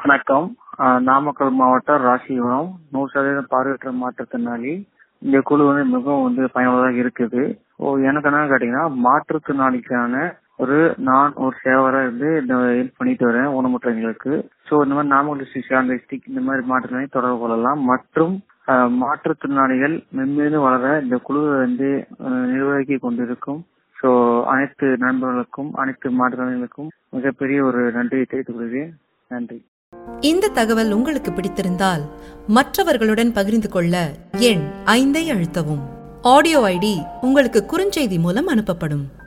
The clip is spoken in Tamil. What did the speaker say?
வணக்கம் ஆஹ் நாமக்கல் மாவட்டம் ராசிபுரம் நூறு சதவீதம் பார்வையற்ற மாற்றுத்திறனாளி இந்த குழு வந்து மிகவும் வந்து பயனுள்ளதாக இருக்குது ஓ எனக்கு என்ன கேட்டீங்கன்னா மாற்றுத்திறனாளிக்கான ஒரு நான் ஒரு சேவரா இருந்து இந்த ஹெல்ப் பண்ணிட்டு வரேன் ஊனமுற்றவங்களுக்கு ஸோ இந்த மாதிரி நாமக்கல் டிஸ்ட்ரிக்ட் சேலம் டிஸ்ட்ரிக்ட் இந்த மாதிரி மாற்றுத்திறனாளி தொடர்பு கொள்ளலாம் மற்றும் ஆஹ் மாற்றுத்திறனாளிகள் மென்மேலும் வளர இந்த குழுவை வந்து ஆஹ் நிர்வகிக்க கொண்டிருக்கும் ஸோ அனைத்து நண்பர்களுக்கும் அனைத்து மாற்றுத்திறனாளிகளுக்கும் மிகப்பெரிய ஒரு நன்றியை தெரிவித்துக் கொள்கிறேன் நன்றி இந்த தகவல் உங்களுக்கு பிடித்திருந்தால் மற்றவர்களுடன் பகிர்ந்து கொள்ள எண் ஐந்தை அழுத்தவும் ஆடியோ ஐடி உங்களுக்கு குறுஞ்செய்தி மூலம் அனுப்பப்படும்